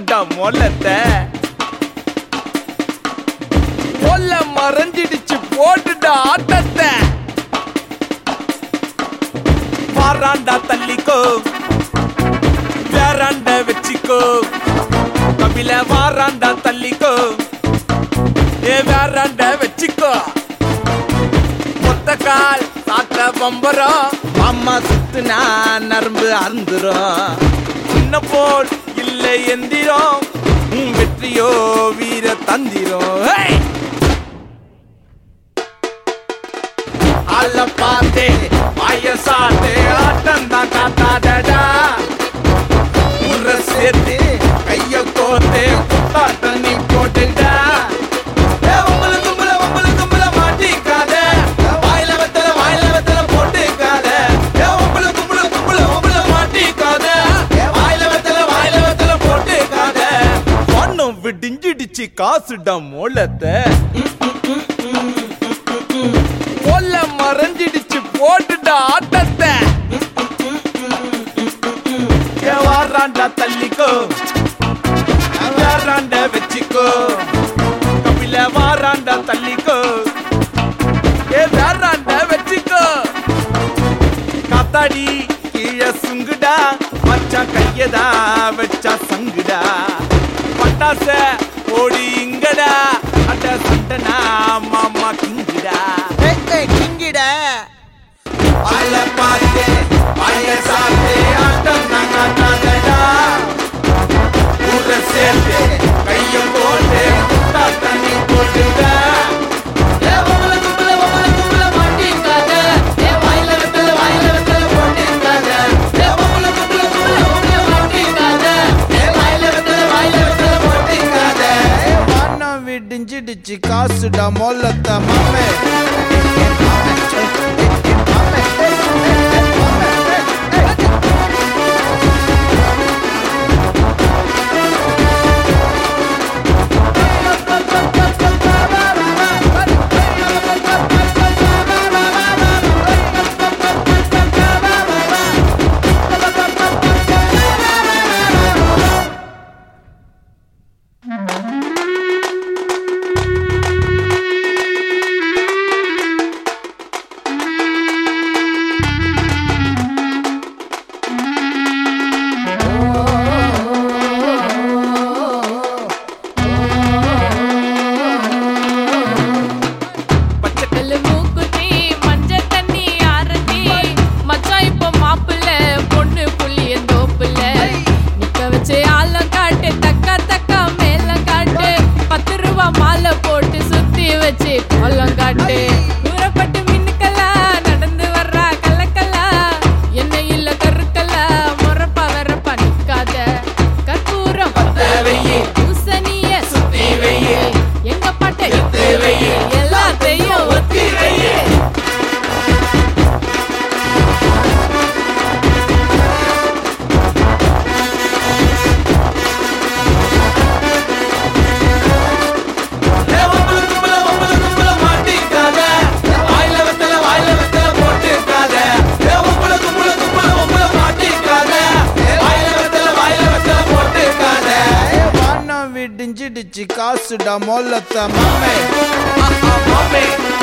காசுடா மொல்லத்தை கொல்ல மறைஞ்சிடுச்சு போட்டுடா ஆட்டத்தை வாராண்டா தள்ளிக்கோ வேறாண்ட வச்சிக்கோ கபில வாராண்டா தள்ளிக்கோ ஏ வேறாண்ட வச்சிக்கோ மொத்த கால் சாத்த பம்பரம் அம்மா சுத்துனா நரம்பு அறுந்துரும் சின்ன போல் இல்லை எந்திரம் உன் வெற்றியோ வீர தந்திரம் ஹே! அல்ல பார்த்தே வயசாட்டு ஆட்டம் தான் காட்டாதடா உர சேர்த்து கைய கோத்து குத்தாட்டம் நீ போட்டுடா ஏ, உம்புல தும்புல, உம்புல தும்புல மாட்டிக்காத. வாயில வெத்தல, வாயில வெத்தல போட்டுக்காத. ஏ, உம்புல தும்புல, தும்புல, உம்புல மாட்டிக்காத. வாயில வெத்தல, வாயில வெத்தல போட்டுக்காத. வண்ணம் விடிஞ்சிடுச்சு காசுடா மோளத்தை கொல்ல மறைஞ்சிடுச்சு போட்டுடா ஆட்டத்தை ஏ, வாராண்டா தள்ளிக்கோ வாராண்ட வச்சுக்கோ கபில வாராண்டா தள்ளிக்கோ ஏ வேறாண்ட வச்சுக்கோ காத்தாடி கீழே சுங்குடா மச்சான் கையதா வச்சா சங்குடா பட்டாச ஓடி இங்கடா அட சண்டனா மாமா கிங்குடா கிங்கிட வாயில பார்த்து வாயில சாத்து ஆட்டம் நாங்க தாங்கடா ஊர சேர்த்து கைய போட்டு குத்தா தண்ணி போட்டுடா ஏ உங்களை கும்பல உங்களை கும்பல மாட்டிக்காத ஏ வாயில வெத்தல வாயில வெத்தல போட்டுக்காத ஏ உங்களை கும்பல கும்பல உங்களை மாட்டிக்காத ஏ வாயில வெத்தல வாயில வெத்தல போட்டுக்காத வானம் விடிஞ்சிடுச்சு காசுடா மொல்லத்த மாமே வெள்ளை மூக்குத்தி, மஞ்ச தண்ணி ஆரத்தி. மச்சான் இப்ப மாப்பிள்ளை, பொண்ணு புள்ளியன் தோப்புல. நிக்க வச்சு ஆழம் காட்டு, தக்கா தக்கா மேளம் காட்டு. பத்து ரூபா மாலை போட்டு சுத்தி வச்சு கோலம் காட்டு தூரப்பட்டு மின்னுக்கலா நடந்து வர்றா கல்லக்கல்லா என்ன இல்ல கருக்கல்லா முறப்பா வரப்பா நிக்காத கற்பூரம் வெய்யி. பூசணிய சுத்தி வெய்யி. எங்க பாட்டை வெய்யி. எல்லாத்தையும் ஒத்தி வையே ஏ உங்களை கும்பல உங்களை கும்பல மாட்டிக்காத வாயில வெத்தல வாயில வெத்தல போட்டுக்காத ஏ உங்களை கும்பல கும்பல உங்களை மாட்டிக்காத வாயில வெத்தல வாயில வெத்தல போட்டுக்காத வானம் விடிஞ்சிடுச்சு காசுடா மொல்லத்த மாமே மாமே